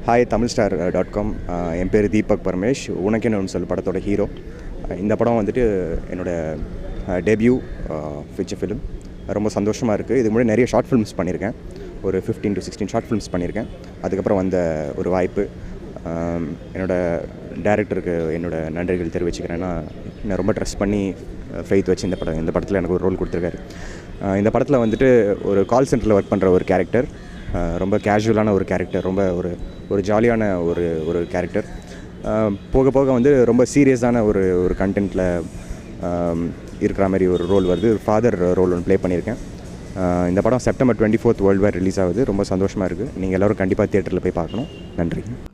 hi Tamil star dot com என் பேர் தீபக் பரமேஷ் உனக்கேன்னு ஒன்று சொல் படத்தோட ஹீரோ இந்த படம் வந்துட்டு என்னோட டெபியூ ஃபிச்சர் ஃபிலிம் ரொம்ப சந்தோஷமாக இருக்குது இதுக்கு முன்னாடி நிறைய ஷார்ட் ஃபிலிம்ஸ் பண்ணியிருக்கேன் ஒரு fifteen to sixteen short films பண்ணியிருக்கேன் அதுக்கப்புறம் வந்த ஒரு வாய்ப்பு ஆம், என்னோட டேரக்டருக்கு என்னோட நன்றிகள் தெரிவிச்சுக்கிறேன்னா நான் ரொம்ப ட்ரெஸ் பண்ணி ஃபெய்த் வச்சு இந்த படம் இந்த படத்தில் எனக்கு ஒரு ரோல் கொடுத்துருக்காரு ஆஹ் இந்த படத்தில் வந்துட்டு ஒரு கால் சென்டரில் ஒர்க் பண்ணுற ஒரு கேரக்டர் ரொம்ப கேஷுவலான ஒரு கேரக்டர் ரொம்ப ஒரு ஒரு ஜாலியான ஒரு ஒரு கேரக்டர் போக போக வந்து ரொம்ப சீரியஸான ஒரு ஒரு கண்டென்ட்டில் இருக்கிற மாதிரி ஒரு ரோல் வருது ஒரு ஃபாதர் ரோல் ஒன்று ப்ளே பண்ணியிருக்கேன் ஆஹ் இந்த படம் September twenty fourth world wide release ஆகுது ரொம்ப சந்தோஷமாக இருக்குது நீங்கள் எல்லோரும் கண்டிப்பாக தியேட்டரில் போய் பார்க்கணும் நன்றி